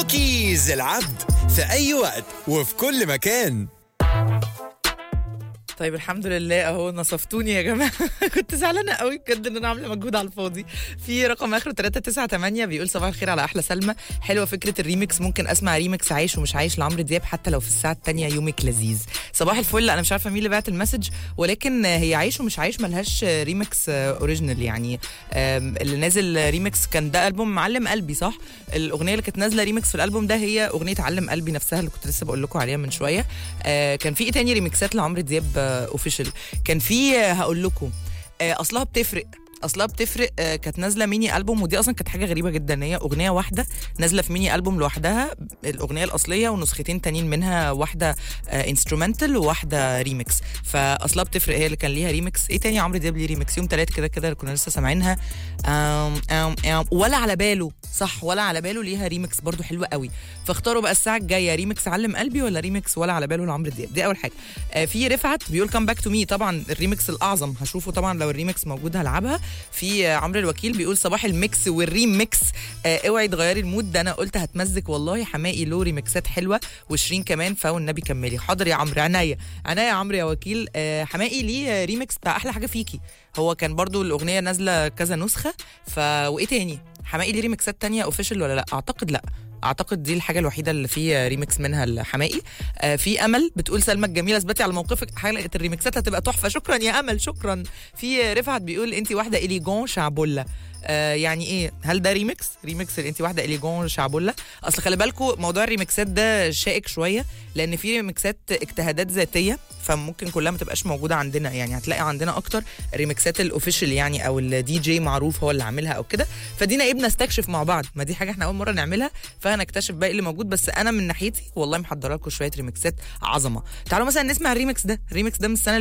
كوكيز العبد في أي وقت وفي كل مكان طيب الحمد لله اهو نصفتوني يا جماعه كنت زعلانه قوي بجد ان انا عامله مجهود على الفاضي في رقم اخره 398 بيقول صباح الخير على احلى سلمى حلوه فكره الريميكس ممكن اسمع ريميكس عايش ومش عايش لعمرو دياب حتى لو في الساعه الثانيه يومك لذيذ صباح الفل انا مش عارفه مين اللي بعت المسج ولكن هي عايش ومش عايش ملهاش ريميكس اوريجينال يعني آم، اللي نازل ريميكس كان ده البوم معلم قلبي صح الاغنيه اللي كانت نازله ريميكس في الالبوم ده هي اغنيه علم قلبي نفسها اللي كنت لسه بقول لكم عليها من شويه آه كان في ايه تاني ريميكسات لعمرو دياب اوفيشال كان في آه، هقول لكم آه اصلها بتفرق اصلها بتفرق آه، كانت نازله ميني البوم ودي اصلا كانت حاجه غريبه جدا ان هي اغنيه واحده نازله في ميني البوم لوحدها الاغنيه الاصليه ونسختين تانيين منها واحده انسترومنتال وواحده ريميكس فاصلها بتفرق هي اللي كان ليها ريميكس ايه تاني عمرو دياب ليه ريميكس يوم ثلاثة كده كده كنا لسه سامعينها آم آم آم ولا على باله صح ولا على باله ليها ريميكس برضو حلوه قوي فاختاروا بقى الساعه الجايه ريميكس علم قلبي ولا ريميكس ولا على باله لعمرو دياب دي اول حاجه آه في رفعت بيقول كام باك تو مي طبعا الريميكس الاعظم هشوفه طبعا لو الريميكس موجود هلعبها في آه عمرو الوكيل بيقول صباح الميكس والريميكس آه اوعي تغيري المود ده انا قلت هتمزج والله حماقي له ريميكسات حلوه وشيرين كمان فوالنبي كملي حاضر يا عمرو عينيا عينيا يا عمرو يا وكيل آه حماقي ليه آه، ريميكس بتاع احلى حاجه فيكي هو كان برضو الاغنيه نازله كذا نسخه ف وايه تاني حماقي ليه ريميكسات تانية اوفيشال ولا لا اعتقد لا اعتقد دي الحاجه الوحيده اللي فيه ريميكس منها الحماقي آه في امل بتقول سلمى الجميله اثبتي على موقفك حلقه الريميكسات هتبقى تحفه شكرا يا امل شكرا في رفعت بيقول انت واحده اليجون شعبوله آه يعني ايه هل ده ريميكس ريميكس اللي انت واحده اليجون شعبوله اصل خلي بالكم موضوع الريميكسات ده شائك شويه لان في ريميكسات اجتهادات ذاتيه فممكن كلها ما تبقاش موجوده عندنا يعني هتلاقي عندنا اكتر الريميكسات الاوفيشال يعني او الدي جي معروف هو اللي عاملها او كده فدينا ايه بنستكشف مع بعض ما دي حاجه احنا اول مره نعملها فهنكتشف باقي اللي موجود بس انا من ناحيتي والله محضره لكم شويه ريميكسات عظمه تعالوا مثلا نسمع الريميكس ده الريميكس ده من السنه